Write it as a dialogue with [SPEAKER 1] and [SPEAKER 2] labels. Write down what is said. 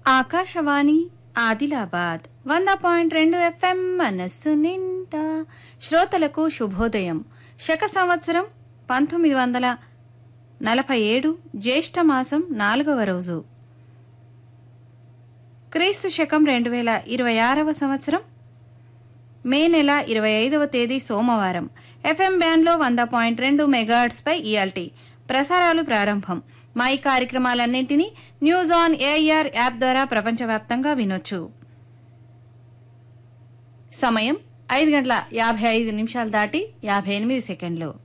[SPEAKER 1] ఆకాశవాణి ఆదిలాబాద్ వంద పాయింట్ రెండు ఎఫ్ఎం మనస్సు నిండా శ్రోతలకు శుభోదయం శక సంవత్సరం పంతొమ్మిది వందల నలభై ఏడు జ్యేష్ఠ మాసం నాలుగవ రోజు క్రీస్తు శకం రెండు వేల ఇరవై ఆరవ సంవత్సరం మే నెల ఇరవై ఐదవ తేదీ సోమవారం ఎఫ్ఎం బ్యాండ్లో వంద పాయింట్ రెండు మెగాహర్ట్స్పై ఇయాల్టీ ప్రసారాలు ప్రారంభం మా ఈ కార్యక్రమాలన్నింటినీ న్యూస్ ఆన్ ఏఐఆర్ యాప్ ద్వారా ప్రపంచవ్యాప్తంగా వినొచ్చు సమయం ఐదు గంటల యాభై ఐదు నిమిషాలు దాటి యాభై ఎనిమిది సెకండ్లు